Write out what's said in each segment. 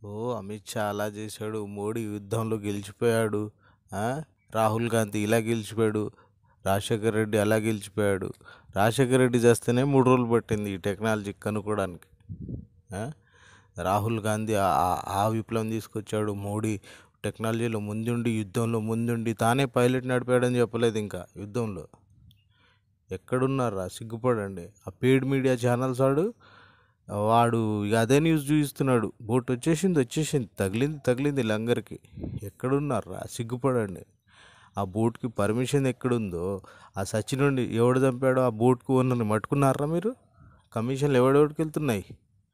ఓ అమిత్ షా అలా చేశాడు మోడీ యుద్ధంలో గెలిచిపోయాడు ఆ? రాహుల్ గాంధీ ఇలా గెలిచిపోయాడు రాజశేఖర్ రెడ్డి అలా గెలిచిపోయాడు రాజశేఖర్ రెడ్డి చేస్తేనే మూడు రోజులు పట్టింది ఈ టెక్నాలజీ కనుక్కోవడానికి ఆ? రాహుల్ గాంధీ ఆ- ఆ- ఆ విప్లవం తీసుకొచ్చాడు మోడీ టెక్నాలజీలో ముందుండి యుద్ధంలో ముందుండి తానే పైలట్ నడిపాడని చెప్పలేదు ఇంకా యుద్ధంలో ఎక్కడున్నారా సిగ్గుపడండి ఆ పెయిడ్ మీడియా ఛానల్స్ వాడు వాడు ఇక అదే న్యూస్ చూపిస్తున్నాడు బోట్ వచ్చేసింది వచ్చేసింది తగిలింది తగిలింది లంగర్కి ఎక్కడున్నారా సిగ్గుపడండి ఆ బోట్కి పర్మిషన్ ఎక్కడుందో ఆ సచి నుండి ఎవడు చంపాడో ఆ బోట్కు ఓనర్ని మట్టుకున్నారా మీరు కమిషన్లు ఎవడెవడికి వెళ్తున్నాయి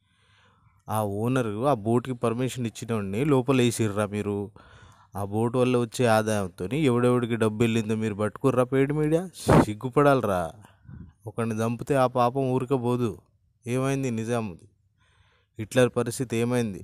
ఆ ఓనరు ఆ బోట్కి పర్మిషన్ ఇచ్చినోడిని లోపల వేసిర్రా మీరు ఆ బోట్ వల్ల వచ్చే ఆదాయంతో ఎవడెవడికి డబ్బు వెళ్ళిందో మీరు పట్టుకుర్రా పెయిడ్ మీడియా సిగ్గుపడాలరా ఒకరిని చంపితే ఆ పాపం ఊరికపోదు ఏమైంది నిజాంది హిట్లర్ పరిస్థితి ఏమైంది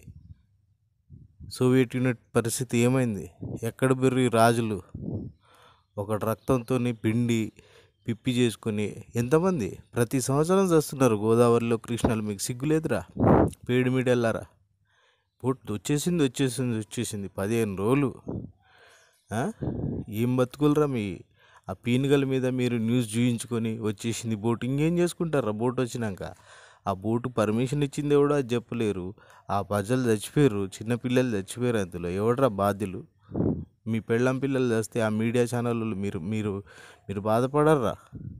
సోవియట్ యూనిట్ పరిస్థితి ఏమైంది ఎక్కడ బెర్రి రాజులు ఒకటి రక్తంతో పిండి పిప్పి చేసుకుని ఎంతమంది ప్రతి సంవత్సరం చేస్తున్నారు గోదావరిలో కృష్ణలు మీకు సిగ్గులేదురా పేడి మీడియాలారా బోట్ వచ్చేసింది వచ్చేసింది వచ్చేసింది పదిహేను రోజులు ఆ? ఏం బతుకులరా మీ ఆ పీనుగల మీద మీరు న్యూస్ చూయించుకొని వచ్చేసింది బోట్ ఇంకేం చేసుకుంటారా బోట్ వచ్చినాక ఆ బోటు పర్మిషన్ ఇచ్చింది ఎవడో అది చెప్పలేరు ఆ ప్రజలు చచ్చిపోయారు చిన్నపిల్లలు చచ్చిపోయారు అందులో ఎవడరా బాధ్యులు మీ పెళ్ళం పిల్లలు చేస్తే ఆ మీడియా ఛానళ్ళు మీరు మీరు మీరు బాధపడర్రా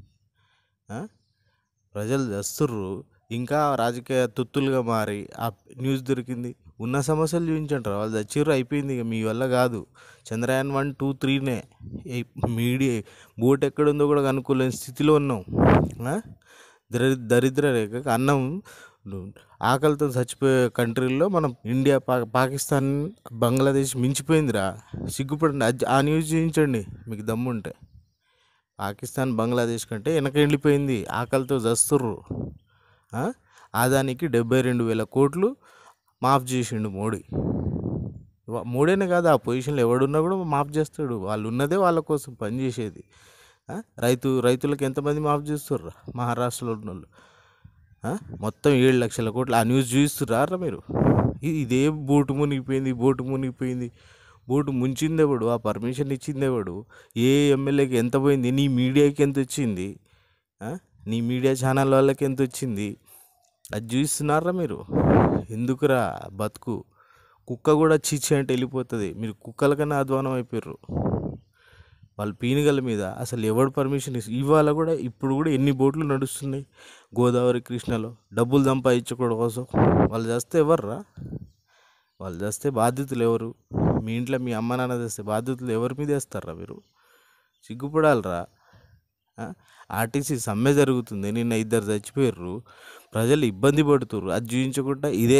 ఆ? ప్రజలు చేస్తుర్రు ఇంకా రాజకీయ తొత్తులుగా మారి ఆ న్యూస్ దొరికింది ఉన్న సమస్యలు చూపించంటారు వాళ్ళు చచ్చిర్రు అయిపోయింది ఇక మీ వల్ల కాదు చంద్రయాన్ వన్ టూ త్రీనే ఈ మీడియా బోట్ ఎక్కడుందో కూడా కనుక్కోలేని స్థితిలో ఉన్నాం ఆ? దరి దరిద్ర రేఖకు అన్నం ఆకలితో చచ్చిపోయే కంట్రీల్లో మనం ఇండియా పా పాకిస్తాన్ బంగ్లాదేశ్ మించిపోయిందిరా సిగ్గుపడండి అది- ఆ న్యూస్ చూపించండి మీకు దమ్ముంటే పాకిస్తాన్ బంగ్లాదేశ్ కంటే వెనక వెళ్ళిపోయింది ఆకలితో చస్తుర్రు ఆ? ఆదానికి డెబ్బై రెండు వేల కోట్లు మాఫ్ చేసిండు మోడీ వా- మోడీనే కాదు ఆ పొజిషన్లో ఎవడున్నా కూడా మాఫ్ చేస్తాడు వాళ్ళు ఉన్నదే వాళ్ళ కోసం పనిచేసేది ఆ? రైతు రైతులకు ఎంతమంది మాఫ్ చేస్తుర్రు మహారాష్ట్రలో ఉన్న వాళ్ళు ఆ? మొత్తం ఏడు లక్షల కోట్లు ఆ న్యూస్ చూపిస్తుర్రా మీరు ఇ- ఇదే బోటు మునిగిపోయింది బోటు మునిగిపోయింది బోటు ముంచింది ఎవడు ఆ పర్మిషన్ ఇచ్చింది ఎవడు ఏ ఎమ్మెల్యేకి ఎంత పోయింది నీ మీడియాకి ఎంత వచ్చింది ఆ? నీ మీడియా ఛానల్ వాళ్ళకి ఎంత వచ్చింది అది చూపిస్తున్నారా మీరు ఎందుకురా బతుకు కుక్క కూడా చీచి అంటే వెళ్ళిపోతుంది మీరు కుక్కల కన్నా అధ్వానం అయిపోయారు వాళ్ళ పీనుగల మీద అసలు ఎవడు పర్మిషన్ ఇస్ ఇవాళ కూడా ఇప్పుడు కూడా ఎన్ని బోట్లు నడుస్తున్నాయి గోదావరి కృష్ణలో డబ్బులు సంపాదించుకోవడం కోసం వాళ్ళు చేస్తే ఎవర్రా వాళ్ళు చేస్తే బాధ్యతలు ఎవరు మీ ఇంట్లో మీ అమ్మ నాన్న చేస్తే బాధ్యతలు ఎవరి మీద వేస్తారా మీరు సిగ్గుపడాలరా ఆ? ఆర్టీసీ సమ్మె జరుగుతుంది నిన్న ఇద్దరు చచ్చిపోయారు ప్రజలు ఇబ్బంది పడుతుర్రు అది చూపించకుండా ఇదే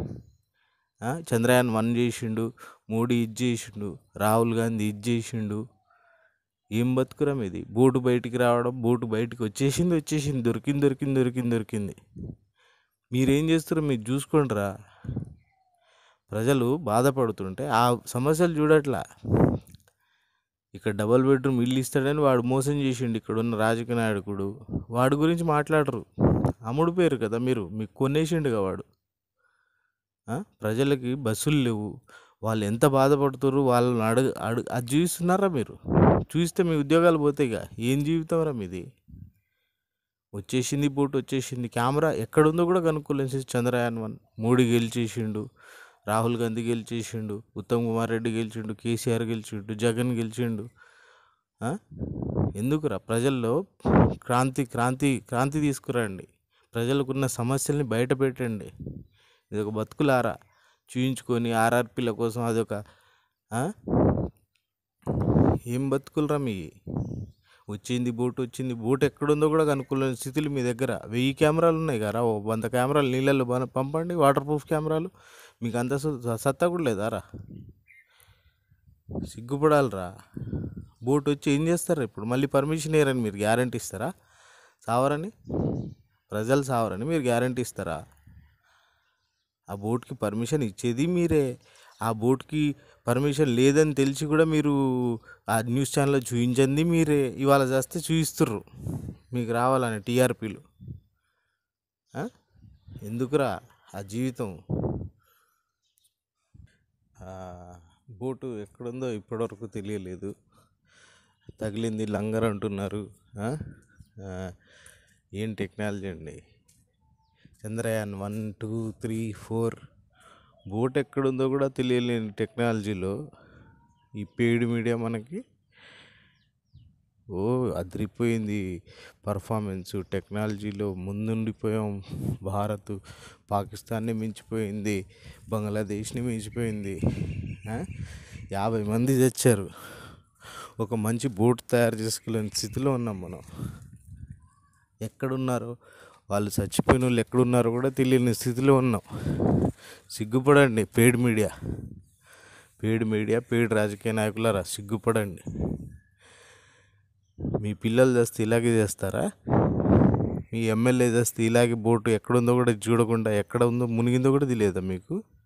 ఆ? చంద్రయాన్ వన్ చేసిండు మోడీ ఇది చేసిండు రాహుల్ గాంధీ ఇది చేసిండు ఏం బతుకురం ఇది బోటు బయటికి రావడం బోటు బయటికి వచ్చేసింది వచ్చేసింది దొరికింది దొరికింది దొరికింది దొరికింది మీరేం చేస్తారో మీరు చూసుకోండిరా ప్రజలు బాధపడుతుంటే ఆ సమస్యలు చూడట్లా ఇక్కడ డబల్ బెడ్రూమ్ ఇల్లు ఇస్తాడని వాడు మోసం చేసిండు ఇక్కడ ఉన్న రాజకీయ నాయకుడు వాడి గురించి మాట్లాడరు అమ్ముడు పేరు కదా మీరు మీకు కొనేసిండుగా వాడు ఆ? ప్రజలకి బస్సులు లేవు వాళ్ళు ఎంత బాధపడుతారు వాళ్ళని అడుగు అడుగు అది చూపిస్తున్నారా మీరు చూస్తే మీ ఉద్యోగాలు పోతాయిగా ఏం జీవితంరా మీది వచ్చేసింది బోట్ వచ్చేసింది కెమెరా ఎక్కడుందో కూడా కనుక్కోలేసి చంద్రయాన్ వన్ మోడీ గెలిచేసిండు రాహుల్ గాంధీ గెలిచేసిండు ఉత్తమ్ కుమార్ రెడ్డి గెలిచిండు కేసీఆర్ గెలిచిండు జగన్ గెలిచిండు ఆ? ఎందుకురా ప్రజల్లో క్రాంతి క్రాంతి క్రాంతి తీసుకురండి ప్రజలకున్న సమస్యల్ని బయట పెట్టండి ఇది ఒక బతుకులారా చూయించుకొని ఆర్ఆర్పీల కోసం అదొక ఆ? ఏం బతుకులరా మీ వచ్చింది బోట్ వచ్చింది బోట్ ఎక్కడుందో కూడా కనుక్కోలేని స్థితులు మీ దగ్గర వెయ్యి కెమెరాలు ఉన్నాయి కదా ఓ వంద కెమెరాలు నీళ్ళల్లో బన- పంపండి వాటర్ ప్రూఫ్ కెమెరాలు మీకు అంత సు- సత్తా కూడా లేదారా సిగ్గుపడాలిరా బోట్ వచ్చి ఏం చేస్తారు ఇప్పుడు మళ్ళీ పర్మిషన్ ఇయ్యరని మీరు గ్యారంటీ ఇస్తారా సావరని ప్రజలు సావరని మీరు గ్యారంటీ ఇస్తారా ఆ బోట్కి పర్మిషన్ ఇచ్చేది మీరే ఆ బోట్కి పర్మిషన్ లేదని తెలిసి కూడా మీరు ఆ న్యూస్ ఛానల్లో చూపించింది మీరే ఇవాళ చేస్తే చూపిస్తుర్రు మీకు రావాలని టీఆర్పీలు ఎందుకురా ఆ జీవితం ఆ, బోటు ఎక్కడుందో ఇప్పటివరకు తెలియలేదు తగిలింది లంగర్ అంటున్నారు ఆ? ఆ, ఏం టెక్నాలజీ అండి Chandrayaan one two three four boat ఎక్కడుందో కూడా తెలియలేని టెక్నాలజీలో ఈ పెయిడ్ మీడియా మనకి ఓ అదిరిపోయింది పర్ఫార్మెన్స్ టెక్నాలజీలో ముందుండిపోయాం భారత్ పాకిస్తాన్ని మించిపోయింది బంగ్లాదేశ్ని మించిపోయింది ఆ? యాభై మంది తెచ్చారు ఒక మంచి బోట్ తయారు చేసుకోలేని స్థితిలో ఉన్నాం మనం ఎక్కడున్నారో వాళ్ళు చచ్చిపోయిన వాళ్ళు ఎక్కడున్నారో కూడా తెలియని స్థితిలో ఉన్నాం సిగ్గుపడండి paid media paid media paid రాజకీయ నాయకులారా సిగ్గుపడండి మీ పిల్లలు చేస్తే ఇలాగే చేస్తారా మీ ఎమ్మెల్యే చేస్తే ఇలాగే బోటు ఎక్కడుందో కూడా చూడకుండా ఎక్కడ ఉందో మునిగిందో కూడా తెలియదా మీకు